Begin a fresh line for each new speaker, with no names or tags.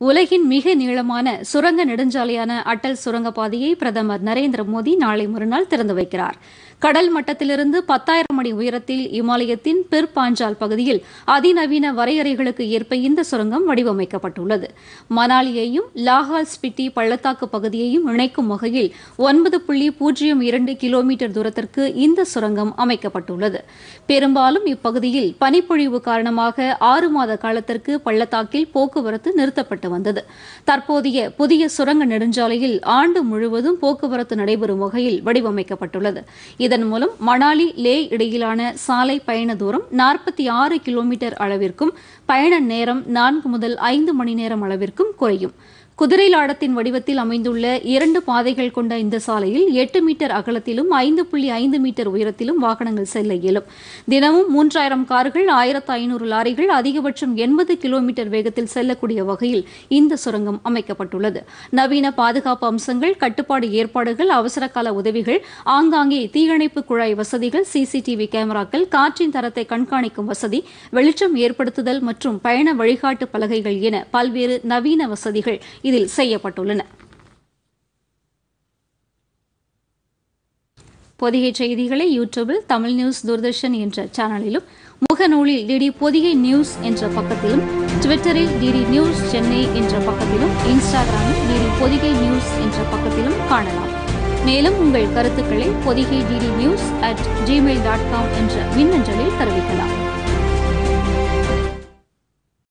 உலகின் மிக நீளமான சுரங்க நெடுஞ்சாலையான அட்டல் சுரங்கப்பாதையை பிரதமர் நரேந்திர மோடி நாளை மறுநாள் திறந்து வைக்கிறார் கடல் மட்டத்திலிருந்து பத்தாயிரம் அடி உயரத்தில் இமாலயத்தின் பிர் பாஞ்சால் பகுதியில் அதிநவீன வரையறைகளுக்கு ஏற்ப இந்த சுரங்கம் வடிவமைக்கப்பட்டுள்ளது மணாலியையும் லாஹால் ஸ்பிட்டி பள்ளத்தாக்கு பகுதியையும் இணைக்கும் வகையில் ஒன்பது புள்ளி பூஜ்ஜியம் இரண்டு கிலோமீட்டர் தூரத்திற்கு இந்த சுரங்கம் அமைக்கப்பட்டுள்ளது பெரும்பாலும் இப்பகுதியில் பனிப்பொழிவு காரணமாக ஆறு மாத காலத்திற்கு பள்ளத்தாக்கில் போக்குவரத்து நிறுத்தப்பட்டு வந்தது தற்போதைய புதிய சுரங்க நெடுஞ்சாலையில் ஆண்டு முழுவதும் போக்குவரத்து நடைபெறும் வகையில் வடிவமைக்கப்பட்டுள்ளது இதன் மூலம் மணாலி லே இடையிலான சாலை பயண தூரம் நாற்பத்தி ஆறு கிலோமீட்டர் அளவிற்கும் பயண நேரம் நான்கு முதல் ஐந்து மணி நேரம் அளவிற்கும் குறையும் குதிரை லாடத்தின் வடிவத்தில் அமைந்துள்ள இரண்டு பாதைகள் கொண்ட இந்த சாலையில் எட்டு மீட்டர் அகலத்திலும் ஐந்து புள்ளி ஐந்து மீட்டர் உயரத்திலும் வாகனங்கள் செல்ல இயலும் தினமும் மூன்றாயிரம் கார்கள் ஆயிரத்து ஐநூறு லாரிகள் அதிகபட்சம் எண்பது கிலோமீட்டர் வேகத்தில் செல்லக்கூடிய வகையில் இந்த சுரங்கம் அமைக்கப்பட்டுள்ளது நவீன பாதுகாப்பு அம்சங்கள் கட்டுப்பாடு ஏற்பாடுகள் அவசரகால உதவிகள் ஆங்காங்கே தீயணைப்பு குழாய் வசதிகள் சிசிடிவி கேமராக்கள் காற்றின் தரத்தை கண்காணிக்கும் வசதி வெளிச்சம் ஏற்படுத்துதல் மற்றும் பயண வழிகாட்டு பலகைகள் என பல்வேறு நவீன வசதிகள் இதில் செய்யப்பட்டுள்ளன பொதிகை செய்திகளை யூடியூபில் தமிழ் நியூஸ் தூர்தர்ஷன் என்ற சேனலிலும் முகநூலில் டிடி பொதிகை நியூஸ் என்ற பக்கத்திலும் ட்விட்டரில் டிடி நியூஸ் சென்னை என்ற பக்கத்திலும் இன்ஸ்டாகிராமில் டிடி பொதிகை நியூஸ் என்ற பக்கத்திலும் காணலாம் மேலும் உங்கள் கருத்துக்களை Pothigai DD news at Gmail dot com என்ற மின்னஞ்சலில் தெரிவிக்கலாம்